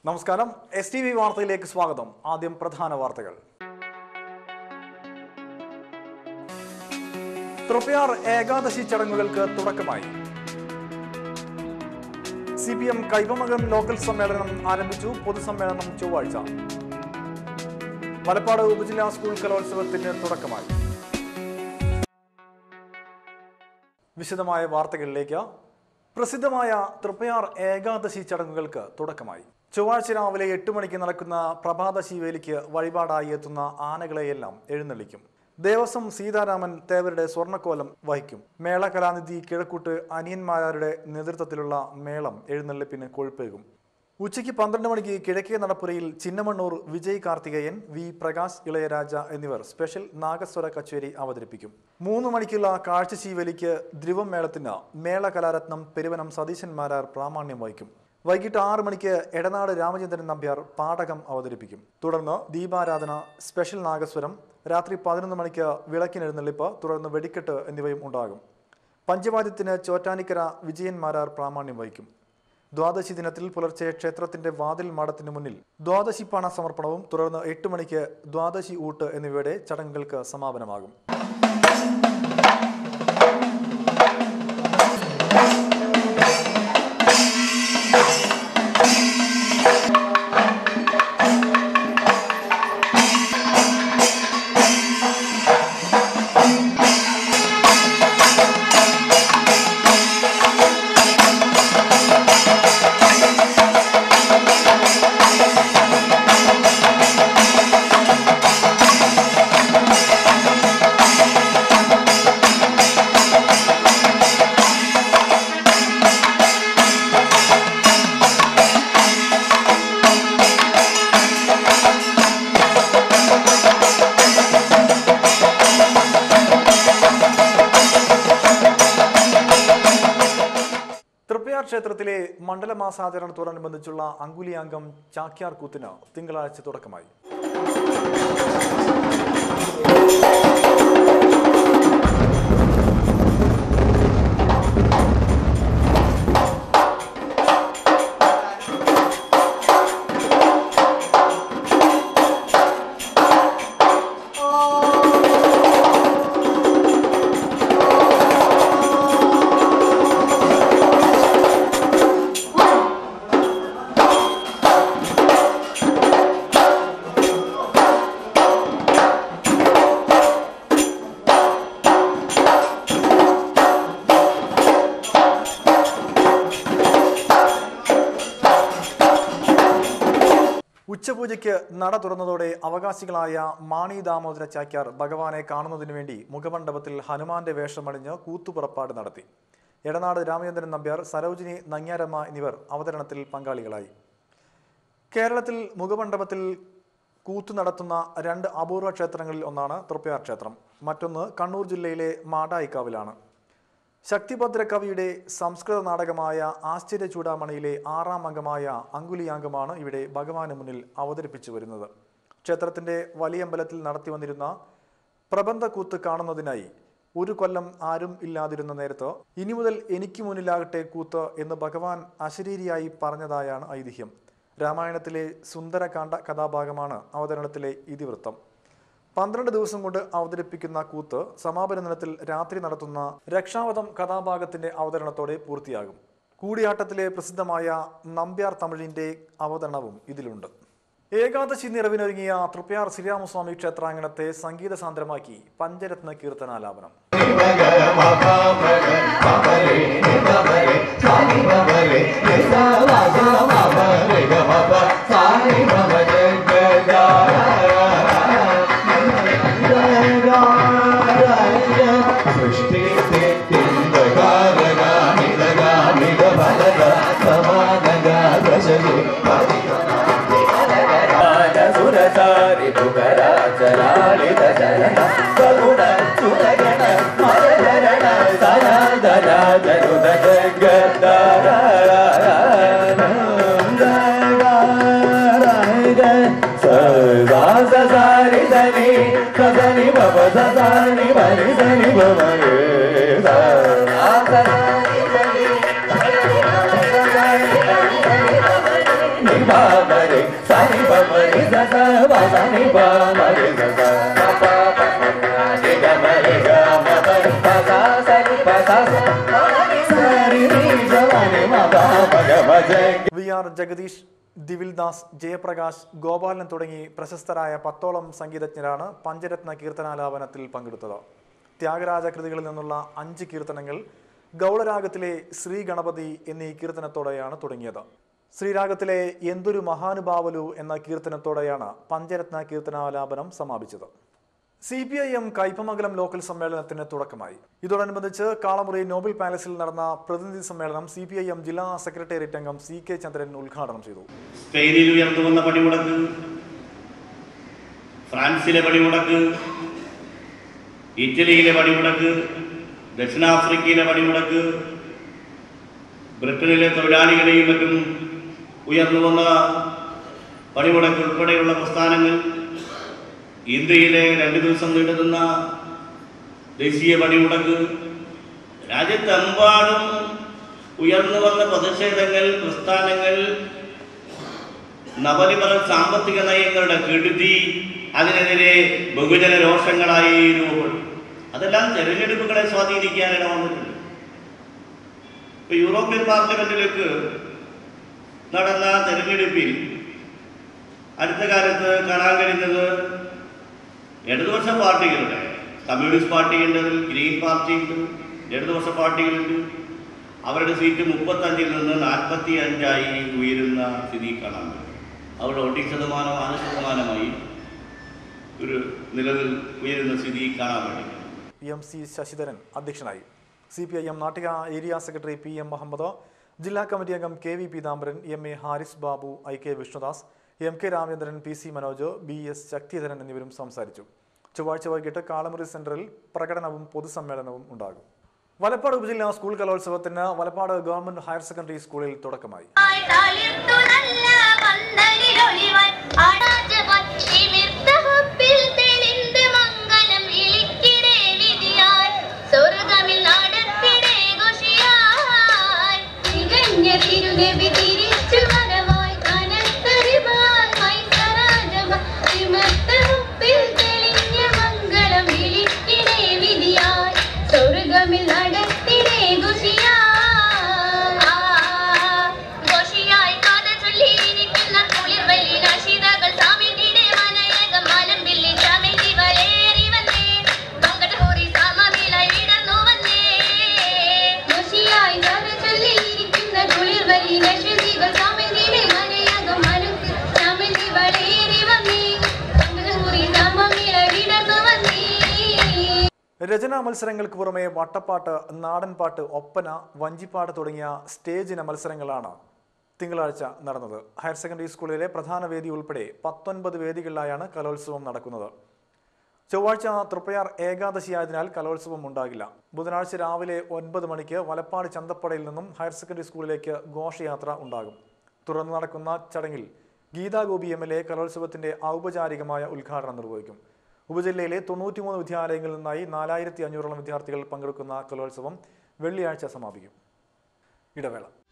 നമസ്കാരം S T V വാർത്തയിലേക്ക് സ്വാഗതം ആദ്യം പ്രധാന വാർത്തകൾ തൃപ്പയാർ ഏകാദശി ചടങ്ങുകൾക്ക് തുടക്കമായി സി പി എം കൈവമകം ലോക്കൽ സമ്മേളനം ആരംഭിച്ചു പൊതുസമ്മേളനം ചൊവ്വാഴ്ച മലപ്പാട് ഉപജില്ലാ സ്കൂൾ കലോത്സവത്തിന് തുടക്കമായി വിശദമായ വാർത്തകളിലേക്ക് പ്രസിദ്ധമായ തൃപ്പയാർ ഏകാദശി ചടങ്ങുകൾക്ക് തുടക്കമായി ചൊവ്വാഴ്ച രാവിലെ എട്ട് മണിക്ക് നടക്കുന്ന പ്രഭാത ശിവേലിക്ക് വഴിപാടായി എത്തുന്ന ആനകളെയെല്ലാം എഴുന്നള്ളിക്കും ദേവസ്വം സീതാരാമൻ തേവരുടെ സ്വർണ്ണക്കോലം വഹിക്കും മേള കലാനിധി കിഴക്കൂട്ട് അനിയന്മാരുടെ നേതൃത്വത്തിലുള്ള മേളം എഴുന്നള്ളിപ്പിന് കൊഴുപ്പേകും ഉച്ചയ്ക്ക് പന്ത്രണ്ട് മണിക്ക് കിഴക്കേ നടപ്പുരയിൽ ചിന്നമണ്ണൂർ വിജയ് കാർത്തികേയൻ വി പ്രകാശ് ഇളയരാജ എന്നിവർ സ്പെഷ്യൽ നാഗസ്വര കച്ചേരി അവതരിപ്പിക്കും മൂന്ന് മണിക്കുള്ള കാഴ്ചശീവലിക്ക് ധ്രുവം മേളത്തിന് മേള കലാരത്നം പെരുവനം സതീശൻ മാരാർ പ്രാമാണ്യം വഹിക്കും വൈകിട്ട് ആറ് മണിക്ക് എടനാട് രാമചന്ദ്രൻ നമ്പ്യാർ പാടകം അവതരിപ്പിക്കും തുടർന്ന് ദീപാരാധന സ്പെഷ്യൽ നാഗസ്വരം രാത്രി പതിനൊന്ന് മണിക്ക് വിളക്കിനെഴുന്നള്ളിപ്പ് തുടർന്ന് വെടിക്കെട്ട് എന്നിവയും ഉണ്ടാകും പഞ്ചവാദ്യത്തിന് ചോറ്റാനിക്കര വിജയൻ മാരാർ പ്രാമാണ്യം വഹിക്കും ദ്വാദശി ദിനത്തിൽ പുലർച്ചെ ക്ഷേത്രത്തിന്റെ വാതിൽ മാടത്തിന് മുന്നിൽ ദ്വാദശി പണ സമർപ്പണവും തുടർന്ന് എട്ട് മണിക്ക് ദ്വാദശി ഊട്ട് എന്നിവയുടെ ചടങ്ങുകൾക്ക് സമാപനമാകും തൃപ്പയാർ ക്ഷേത്രത്തിലെ മണ്ഡലമാസാചരണത്തോടനുബന്ധിച്ചുള്ള അങ്കുലിയാങ്കം ചാക്യാർ കൂത്തിന് തിങ്കളാഴ്ച തുടക്കമായി ഉച്ചപൂജയ്ക്ക് നട തുറന്നതോടെ അവകാശികളായ മാണി ദാമോദര ചാക്യാർ ഭഗവാനെ കാണുന്നതിനു വേണ്ടി മുഖമണ്ഡപത്തിൽ ഹനുമാന്റെ വേഷമണിഞ്ഞ് കൂത്തുപുറപ്പാട് നടത്തി എടനാട് രാമചന്ദ്രൻ നമ്പ്യാർ സരോജിനി നങ്ങ്യാരമ്മ എന്നിവർ അവതരണത്തിൽ പങ്കാളികളായി കേരളത്തിൽ മുഖമണ്ഡപത്തിൽ കൂത്തു നടത്തുന്ന രണ്ട് അപൂർവ ക്ഷേത്രങ്ങളിൽ ഒന്നാണ് തൃപ്പയാർ ക്ഷേത്രം മറ്റൊന്ന് കണ്ണൂർ ജില്ലയിലെ മാടായിക്കാവിലാണ് ശക്തിഭദ്ര കവിയുടെ സംസ്കൃത നാടകമായ ആശ്ചര്യ ചൂടാമണിയിലെ ആറാം അംഗമായ അങ്കുലിയാംഗമാണ് ഇവിടെ ഭഗവാന് മുന്നിൽ അവതരിപ്പിച്ചു വരുന്നത് ക്ഷേത്രത്തിന്റെ വലിയമ്പലത്തിൽ നടത്തി വന്നിരുന്ന പ്രബന്ധക്കൂത്ത് കാണുന്നതിനായി ഒരു കൊല്ലം ആരും ഇല്ലാതിരുന്ന നേരത്ത് ഇനി മുതൽ എനിക്ക് മുന്നിലാകട്ടെ കൂത്ത് എന്ന് ഭഗവാൻ അശരീരിയായി പറഞ്ഞതായാണ് ഐതിഹ്യം രാമായണത്തിലെ സുന്ദരകാന്ഡ കഥാഭാഗമാണ് അവതരണത്തിലെ ഇതിവൃത്തം പന്ത്രണ്ട് ദിവസം കൊണ്ട് അവതരിപ്പിക്കുന്ന കൂത്ത് സമാപന ദിനത്തിൽ രാത്രി നടത്തുന്ന രക്ഷാവതം കഥാഭാഗത്തിന്റെ അവതരണത്തോടെ പൂർത്തിയാകും കൂടിയാട്ടത്തിലെ പ്രസിദ്ധമായ നമ്പ്യാർ തമിഴിന്റെ അവതരണവും ഇതിലുണ്ട് ഏകാദശി നിറവിനൊരുങ്ങിയ തൃപ്പയാർ ശ്രീരാമസ്വാമി ക്ഷേത്രാങ്കണത്തെ സംഗീത സാന്ദ്രമാക്കി പഞ്ചരത്ന കീർത്തനാലാപനം സുരസാരി തുകരാചരാളിത ചരണ സഗുണ സുതഗണ മരചരണ സനാതന ജരുത పసని పమరి సస పప పసని గమరి గమ పని పస సరి పస సరి ని జవని మప పగ വി ആർ ജഗദീഷ് ദിവിൽദാസ് ജയപ്രകാശ് ഗോപാലൻ തുടങ്ങി പ്രശസ്തരായ പത്തോളം സംഗീതജ്ഞരാണ് പഞ്ചരത്ന കീർത്തനാലാപനത്തിൽ പങ്കെടുത്തത് ത്യാഗരാജ കൃതികളിൽ നിന്നുള്ള അഞ്ച് കീർത്തനങ്ങൾ ഗൗളരാഗത്തിലെ ശ്രീ ഗണപതി എന്നീ കീർത്തനത്തോടെയാണ് തുടങ്ങിയത് ശ്രീരാഗത്തിലെ എന്തൊരു മഹാനുഭാവലു എന്ന കീർത്തനത്തോടെയാണ് പഞ്ചരത്ന കീർത്തനാലാപനം സമാപിച്ചത് C P I M Kaipamangalam local സമ്മേളനത്തിന് തുടക്കമായി ഇതോടനുബന്ധിച്ച് കാളമുറി നോബൽ പാലസിൽ നടന്ന പ്രതിനിധി സമ്മേളനം സി പി ഐ എം ജില്ലാ സെക്രട്ടേറിയറ്റ് അംഗം സി കെ ചന്ദ്രൻ ഉദ്ഘാടനം ചെയ്തു സ്പെയിനിൽ ഉയർന്നു വന്ന പണിമുടക്ക് ഫ്രാൻസിലെ പണിമുടക്ക് ഇറ്റലിയിലെ പണിമുടക്ക് ദക്ഷിണാഫ്രിക്കയിലെ പണിമുടക്ക് ബ്രിട്ടനിലെ തൊഴിലാളികളെയും മറ്റും ഉയർന്നു വന്ന പണിമുടക്ക് ഉൾപ്പെടെയുള്ള പ്രസ്ഥാനങ്ങൾ ഇന്ത്യയിലെ രണ്ടു ദിവസം നീണ്ടുനിന്ന ദേശീയ പണിമുടക്ക് രാജ്യത്തെമ്പാടും ഉയർന്നു വന്ന പ്രതിഷേധങ്ങൾ പ്രസ്ഥാനങ്ങൾ നവനിപര സാമ്പത്തിക നയങ്ങളുടെ കെടുതി അതിനെതിരെ ബഹുജന രോഷങ്ങളായി രൂപപ്പെട്ടു അതെല്ലാം തെരഞ്ഞെടുപ്പുകളെ സ്വാധീനിക്കാൻ ഇടവന്നിട്ടുണ്ട് ഇപ്പൊ യൂറോപ്യൻ പാർലമെന്റിലേക്ക് നടന്ന തെരഞ്ഞെടുപ്പിൽ അടുത്ത കാലത്ത് കാണാൻ കഴിയുന്നത് ഇടതുപക്ഷ പാർട്ടികളുടെ കമ്മ്യൂണിസ്റ്റ് പാർട്ടിയുണ്ട് ഗ്രീൻ പാർട്ടിയുണ്ട് ഇടതുപക്ഷ പാർട്ടികളുണ്ട് അവരുടെ സീറ്റ് മുപ്പത്തഞ്ചിൽ നിന്ന് നാൽപ്പത്തി അഞ്ചായി ഉയരുന്ന സ്ഥിതി കാണാൻ പറ്റും അവരുടെ വോട്ടിംഗ് ശതമാനം ആറ് ശതമാനമായി ഒരു നിലവിൽ ഉയരുന്ന സ്ഥിതി കാണാൻ വേണ്ടി പി എം സി ശശിധരൻ അധ്യക്ഷനായി C P I M Nattika area secretary P M Muhammad ജില്ലാ കമ്മിറ്റി അംഗം K V Peethambaran M A Haris Babu I K Vishnudas M K Ramachandran P C Manoj B S Sakthidharan എന്നിവരും സംസാരിച്ചു ചൊവ്വാഴ്ച വൈകിട്ട് കാളമുറി സെന്ററിൽ പ്രകടനവും പൊതുസമ്മേളനവും ഉണ്ടാകും വലപ്പാട് ഉപജില്ലാ സ്കൂൾ കലോത്സവത്തിന് വലപ്പാട് ഗവൺമെന്റ് ഹയർ സെക്കൻഡറി സ്കൂളിൽ തുടക്കമായി താളിർത്തു നല്ല പന്തലിലൊളിവായി ആടാജവാൻ തിമിർത്തഹപ്പിൽ തെളിந்து മംഗലം വിളിക്കിടേ വിധിയായി സ്വർഗമിൽ നടത്തിടേ ഘോഷിയായി തികഞ്ഞ തിരുനബി തിരിച്ചു വരവായി കനത്തറിവാൻ മൈസരാജവ തിമിർത്തഹപ്പിൽ തെളിഞ്ഞ മംഗലം വിളിക്കിടേ വിധിയായി സ്വർഗമിൽ നടത്തിടേ ഘോഷിയായി ഘോഷിയായി കഥ ചൊല്ലിയിരിക്കുന്ന കുളിർവല്ലി നശിതകൾ സാമിതിയുടെ മനയകം മലമ്പില്ലി ചമിതി വളേറി വന്നേ മങ്കടഹോറി സമമിലായി വിടർന്നു വന്നേ ഘോഷിയായി കഥ ചൊല്ലിയിരിക്കുന്ന കുളിർവല്ലി നശിതികൾ സാമിതിയുടെ മനയകം മലമ്പി ചമിതി വളേറി വന്നേ മങ്കടഹോറി സമമിലായി വിടർന്നു വന്നേ രചനാ മത്സരങ്ങൾക്ക് പുറമെ വട്ടപ്പാട്ട് നാടൻപാട്ട് ഒപ്പന വഞ്ചിപ്പാട്ട് തുടങ്ങിയ സ്റ്റേജ് ഇന മത്സരങ്ങളാണ് തിങ്കളാഴ്ച നടന്നത് ഹയർ സെക്കൻഡറി സ്കൂളിലെ പ്രധാന വേദി ഉൾപ്പെടെ പത്തൊൻപത് വേദികളിലായാണ് കലോത്സവം നടക്കുന്നത് ചൊവ്വാഴ്ച തൃപ്പയാർ ഏകാദശിയായതിനാൽ കലോത്സവം ഉണ്ടാകില്ല ബുധനാഴ്ച രാവിലെ ഒൻപത് മണിക്ക് വലപ്പാട് ചന്തപ്പടയിൽ നിന്നും ഹയർ സെക്കൻഡറി സ്കൂളിലേക്ക് ഘോഷയാത്ര ഉണ്ടാകും തുടർന്ന് നടക്കുന്ന ചടങ്ങിൽ ഗീതാഗോപി എം എൽ എ കലോത്സവത്തിന്റെ ഔപചാരികമായ ഉദ്ഘാടനം നിർവഹിക്കും ഉപജില്ലയിലെ തൊണ്ണൂറ്റിമൂന്ന് വിദ്യാലയങ്ങളിൽ നിന്നായി നാലായിരത്തി അഞ്ഞൂറോളം വിദ്യാർത്ഥികൾ പങ്കെടുക്കുന്ന കലോത്സവം വെള്ളിയാഴ്ച സമാപിക്കും ഇടവേള